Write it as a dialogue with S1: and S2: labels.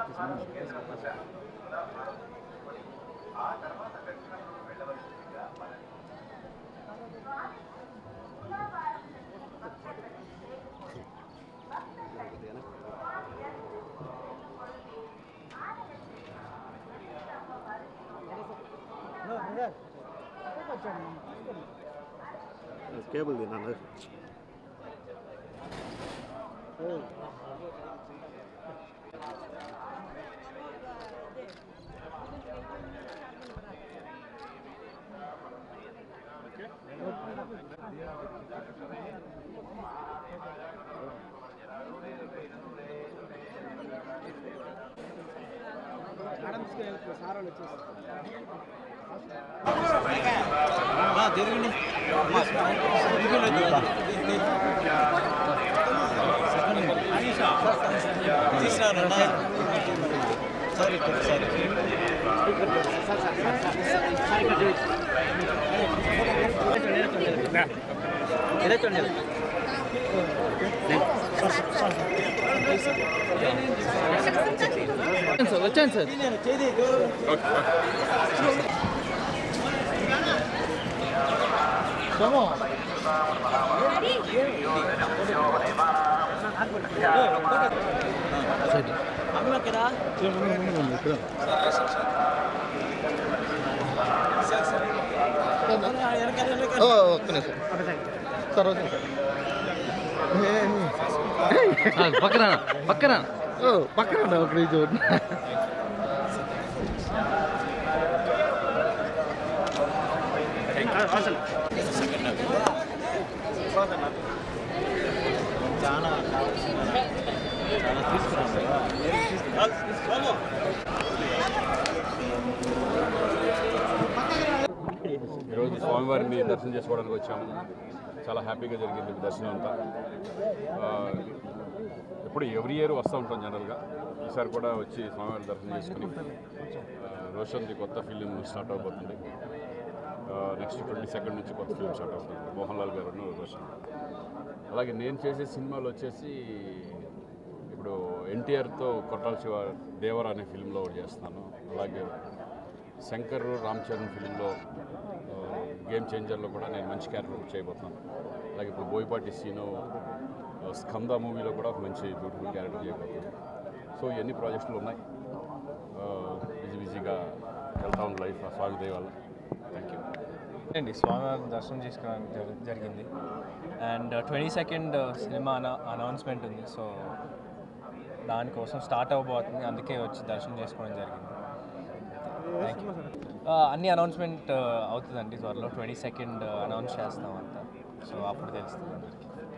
S1: cable తిన్నాను
S2: వచ్చాను sir ఒక్క నిమిషం సార్ ఓకే సార్ పక్కన పక్కన పక్కన ఒక నిమిషం
S3: ఈరోజు స్వామివారిని దర్శనం చేసుకోవడానికి వచ్చాము చాలా హ్యాపీగా జరిగింది దర్శనం అంతా ఆ, ఎప్పుడు ఎవ్రీ ఇయర్ వస్తూ ఉంటాం జనరల్గా ఈసారి కూడా వచ్చి స్వామివారి దర్శనం చేసుకుని ఆ, రోషన్ది కొత్త ఫిలిం స్టార్ట్ అవబోతుంది నెక్స్ట్ ట్వంటీ సెకండ్ నుంచి కొత్త ఫిలిం స్టార్ట్ అవుతుంది మోహన్ లాల్ గారు రోషన్ అలాగే నేను చేసే సినిమాలు వచ్చేసి ఇప్పుడు ఎన్టీఆర్తో కొట్టాల శివ దేవర అనే ఫిలింలో ఒకటి చేస్తున్నాను అలాగే శంకర్ రామ్ చరణ్ ఫిలింలో ఆ, గేమ్ చేంజర్లో కూడా నేను మంచి క్యారెక్టర్ చేయబోతున్నాను అలాగే ఇప్పుడు బోయపాటి సీను ఆ, స్కంద మూవీలో కూడా ఒక మంచి బ్యూటిఫుల్ క్యారెక్టర్ చేయబోతున్నాను సో ఇవన్నీ ప్రాజెక్టులు ఉన్నాయి ఆ, బిజీ బిజీగా వెళ్తా ఉంది లైఫ్ ఆ స్వామి దయ వల్ల థ్యాంక్ యూ
S4: అండి స్వామివారి దర్శనం చేసుకోవడానికి జరి- జరిగింది అండ్ ట్వంటీ సెకండ్ సినిమా అన అనౌన్స్మెంట్ ఉంది సో దానికోసం స్టార్ట్ అవ్వబోతుంది అందుకే వచ్చి దర్శనం చేసుకోవడం జరిగింది థ్యాంక్ యూ అన్ని అనౌన్స్మెంట్ అవుతుందండి త్వరలో ట్వంటీ సెకండ్ అనౌన్స్ చేస్తాం అంతా సో అప్పుడు తెలుస్తుంది అందరికీ